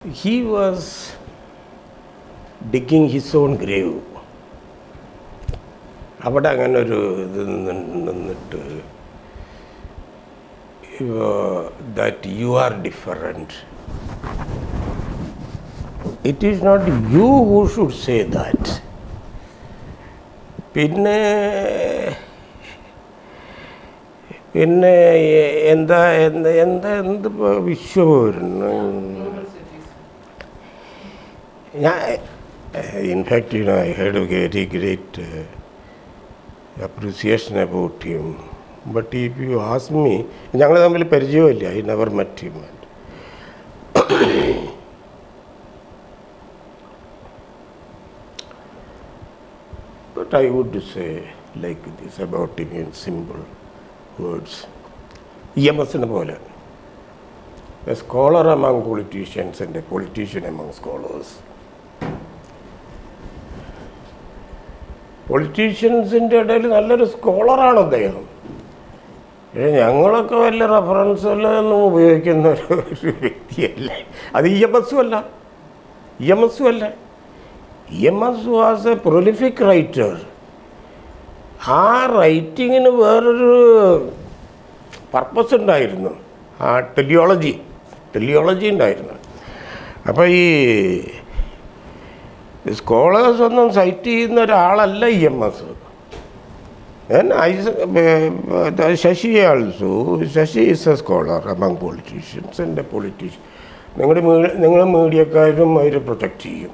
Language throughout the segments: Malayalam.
he was digging his own grave. അവിടെ അങ്ങനെ ഒരു ഇത് നിന്ന്- നിന്നിട്ട് that you are different it is not you who should say that പിന്നെ പിന്നെ എ- എന്താ എന്താ എന്താ എന്ത് വിശ്വപൗരൻ ഞാൻ in fact you know I had a very great appreciation about him but if you ask me ഞങ്ങൾ തമ്മിൽ പരിചയമില്ല I never met him But I would say like this about him in simple words. E M എസിനെ പോലെ a scholar among politicians and a politician among scholars. പൊളിറ്റീഷ്യൻസിൻ്റെ ഇടയിൽ നല്ലൊരു സ്കോളറാണ് അദ്ദേഹം പക്ഷേ ഞങ്ങളൊക്കെ വല്ല റെഫറൻസുകളൊന്നും ഉപയോഗിക്കുന്ന ഒരു ഒരു വ്യക്തിയല്ല അത് ഇ എം എസും അല്ല ഇ എം എസും അല്ല E M S was a prolific writer ആ റൈറ്റിങ്ങിന് വേറൊരു പർപ്പസ് ഉണ്ടായിരുന്നു ആ ടെലിയോളജി ടെലിയോളജി ഉണ്ടായിരുന്നു അപ്പോൾ ഈ സ്കോളേഴ്സ് ഒന്നും സൈറ്റ് ചെയ്യുന്ന ഒരാളല്ല E M S Shashi also Shashi is a scholar among politicians എൻ്റെ പൊളിറ്റീഷ്യൻ നിങ്ങളുടെ നിങ്ങൾ മീഡിയക്കാരും അവർ പ്രൊട്ടക്റ്റ് ചെയ്യും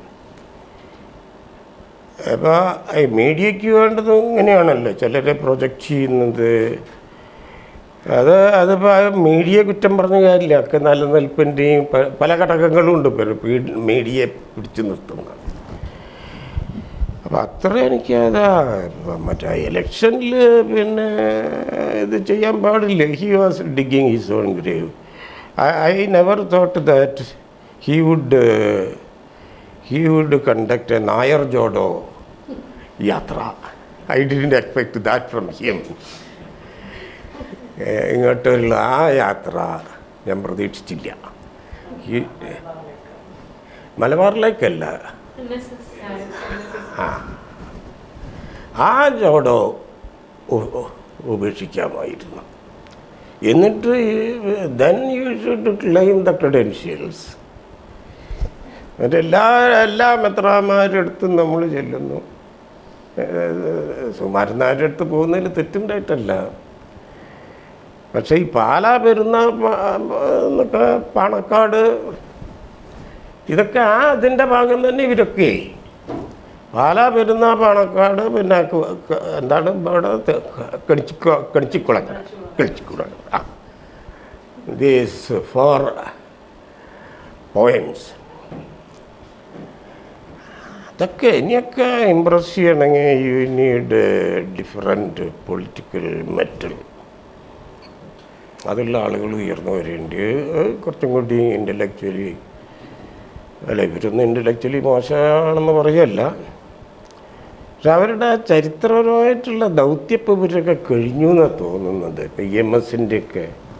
അപ്പോൾ ഈ മീഡിയയ്ക്ക് വേണ്ടത് ഇങ്ങനെയാണല്ലോ ചിലരെ പ്രൊജക്റ്റ് ചെയ്യുന്നത് അത് അതിപ്പോൾ മീഡിയ കുറ്റം പറഞ്ഞ കാര്യമില്ല ഒക്കെ നിലനിൽപ്പിൻ്റെയും പ- പല ഘടകങ്ങളും ഉണ്ട് ഇപ്പോൾ മീഡിയയെ പിടിച്ചു നിർത്തുന്നത് അപ്പം അത്ര എനിക്ക് അതാ മറ്റേ ഇലക്ഷനിൽ പിന്നെ ഇത് ചെയ്യാൻ പാടില്ല he was digging his own grave I never thought that he would he would conduct a Nair Jodo Yatra I didn't expect that from him ഇങ്ങോട്ടുള്ള ആ യാത്ര ഞാൻ പ്രതീക്ഷിച്ചില്ല ഈ മലബാറിലേക്കല്ല ആ ആ ജോഡോ ഉ- ഉ- ഉപേക്ഷിക്കാമായിരുന്നു എന്നിട്ട് then you should claim the credentials എന്നിട്ട് എല്ലാ എല്ലാ മെത്രാമാരുടെ അടുത്തും നമ്മൾ ചെല്ലുന്നു സുമാരനാരുടെ അടുത്ത് പോകുന്നതിൽ തെറ്റുണ്ടായിട്ടല്ല പക്ഷേ ഈ പാലാ പെരുന്ന എന്നൊക്കെ പാണക്കാട് ഇതൊക്കെ ആ അതിൻ്റെ ഭാഗം തന്നെ ഇവരൊക്കെ പാലാ പെരുന്ന പാണക്കാട് പിന്നെ ക- ക- എന്താണ് ഇവിടെ കടിച്ചു കടിച്ചിക്കുളങ്ങര കടിച്ചിക്കുളങ്ങര ആ ദീസ് ഫോർ പോയംസ് അതൊക്കെ ഇനിയൊക്കെ ഇമ്പ്രസ് ചെയ്യണമെങ്കിൽ you need different political mettle അതുള്ള ആളുകൾ ഉയർന്നു വരേണ്ടി കുറച്ചും കൂടി ഇൻ്റലക്ച്വലി അല്ല ഇവരൊന്നും ഇൻ്റലക്ച്വലി മോശമാണെന്ന് പറയല്ല പക്ഷെ അവരുടെ ആ ചരിത്രപരമായിട്ടുള്ള ദൗത്യപ്പ് ഇവരൊക്കെ കഴിഞ്ഞു എന്നാണ് തോന്നുന്നത് ഇപ്പം ഇ എം എസിൻ്റെയൊക്കെ